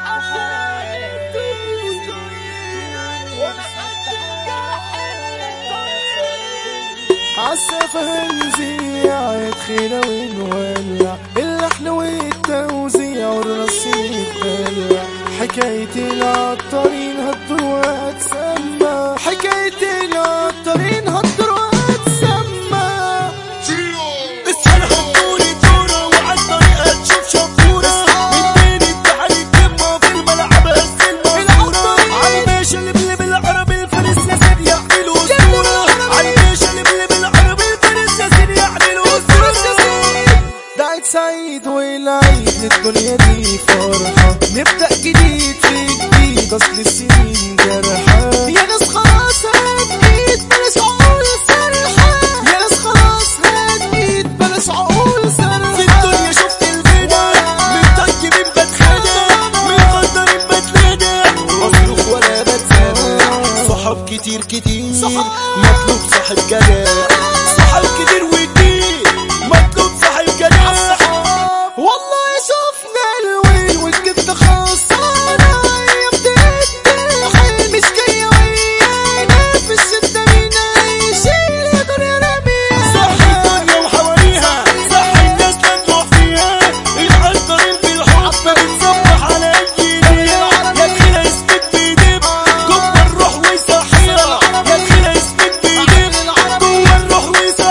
عالسفة هنزيع يدخل ونولع اللحن والتوزيع والرصيد يتدلع حكاية العطارين هتدور وهتسمع حكاية العطارين هتدور وهتسمع اسهل حطوني دورة وعلى الطريقة تشوف شطورة من بين التحري الكمة في الملعب هز المنصورة عالباشا اللي بلي بالعربي الفارس ياسر يعملوا أسطورة عالباشا اللي بلي بالعربي الفارس ياسر يعملوا أسطورة ده عيد سعيد والعيد للدنيا دي فرحة نبدأ جديد في جديد أصل السنين جرحة يا ناس خلاص هتجيد بلاش عقول سرحة يا ناس خلاص هتجيد بلاش عقول سرحة في الدنيا شفت الغنى من طيبين بتخانق من غدارين بتلانق مصروف ولا بتسامح صحاب كتير كتير مطلوب صاحب جدع صحاب كتير وكتير مطلوب صاحب جدع والله شفنا الويل والجد خلصانة يا بديت الحين مش جاية ويانا في الشدة مين هيشيل يقدر يرميها صح الدنيا وحواليها صح الناس تنجح فيها العطارين بالحب بتصبح على اي ليلة يا تخيلها يثبت بيدب جوه الروح ويصحيها يا تخيلها يثبت بيدب جوه الروح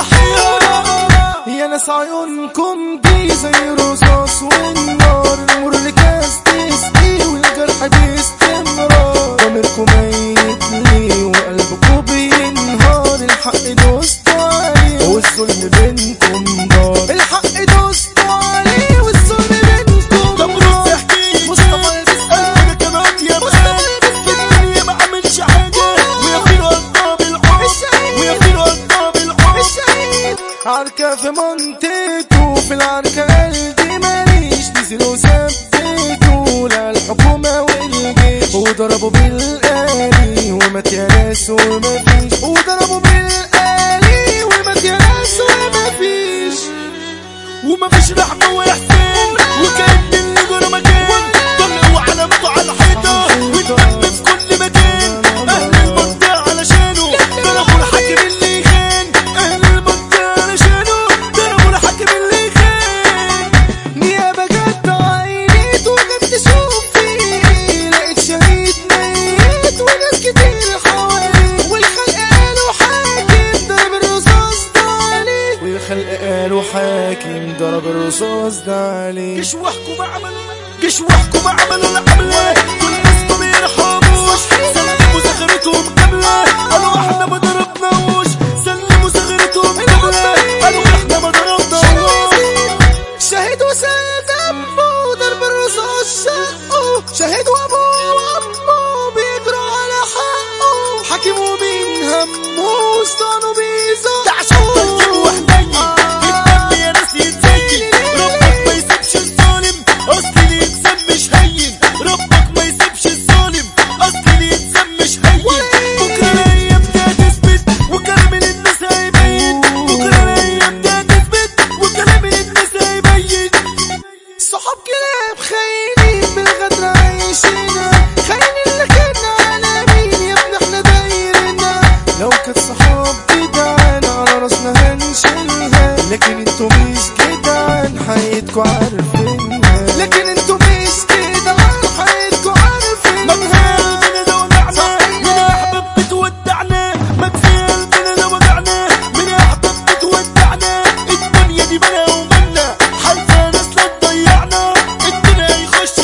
ويصحيها يا ناس عيونكم دي زي رصاص والنار النور اللي كاس تسقي والجرح باستمرار ضميركم ميت ليه وقلبكم بينهار الحق دوستوا عليه والظلم بينكم دار الحق دوستوا عليه والظلم بينكم طب روح احكي مصطفى البس انا كمان يا بقى في الدنيا ما عملش حاجة ويا قضام الحب ويا قضام الحب الشهيد عركة في منطقته في العركة قلبي ماليش نزل وثبته لا الحكومة والجيش وضربوا بالآلي ومات يا ناس ومفيش وضربوا بالآلي ومات يا ناس ومفيش ومفيش رحمة وإحسان وكأن اللي جرى مكان طلعوا علامته على الحيطة والدم في كل مكان أهل المنطقة علشانه ضربوا الحاكم اللي خان أهل المنطقة علشانه ضربوا الحاكم اللي خان نيابة جت عينيت وجت تشوف فيه لقيت شهيد ميت وناس كتير حواليه والخلق قالوا حاكم ضرب الرصاص ده عليه والخلق قالوا حاكم ضرب الرصاص ده عليه جيش وحكم عملوا جيش وحكم عملوا العملة كل الناس ما بيرحموش سلموا زغرتهم كاملة قالوا احنا ما ضربناوش سلموا زغرتهم كاملة قالوا احنا ما ضربناوش شهيد وسال دمه ضرب الرصاص شقه شهيد وابوه وامه بيجروا على حقه حاكم ومين همه استانوا بيزقوا ده عشان طيب وحنين الدم يا ناس يتزين ربك ما يسيبش الظالم اصل اللي يتسم مش هين ربك ما يسيبش الظالم اصل اللي يتسم مش هين بكره الايام دي هتثبت وكلام الناس هيبين بكره الايام دي هتثبت وكلام الناس هيبين صحاب كلاب خاينين بالغدر عايشينا خاينين لكن على مين يا ابني احنا دايرنا لو كانت صحاب جدعان على راسنا هنشيلها لكن انتوا مش جدعان حياتكوا عارفينها لكن انتوا مش جدعان حياتكوا عارفينها مكفي قلبنا ده وجعنا من احباب بتودعنا مكفي قلبنا ده وجعنا من احباب بتودعنا الدنيا دي بلا ومنا حالفة ناس لا تضيعنا الدنيا يخش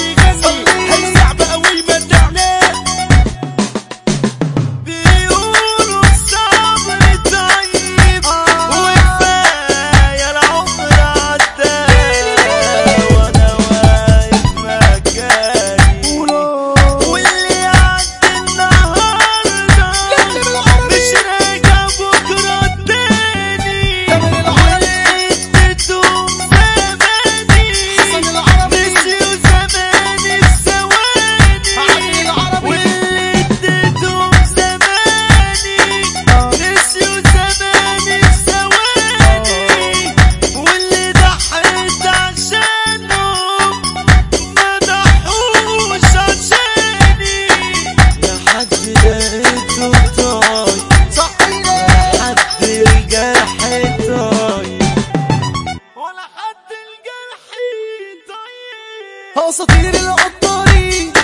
اساطير العطارين